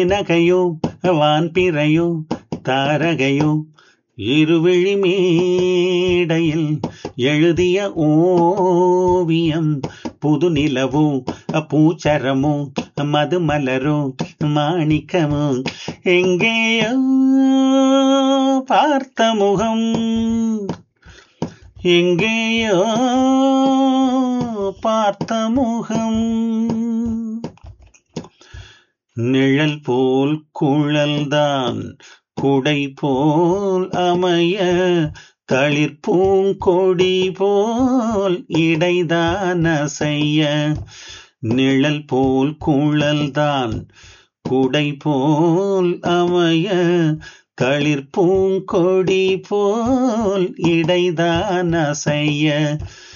நகையோ வான்பிறையோ தாரகையோ இருவிழி மேடையில் எழுதிய ஓவியம் புது நிலவோ பூச்சரமோ மதுமலரோ மாணிக்கமோ எங்கேயோ பார்த்த முகம் எங்கேயோ பார்த்த முகம் நிழல் போல் குழல்தான் குடை போல் அமைய தளிர் பூங்கொடி போல் இடைதான் அசைய நிழல் போல் குழல்தான் குடை போல் அமைய தளிர் பூங்கொடி போல் இடைதான் அசைய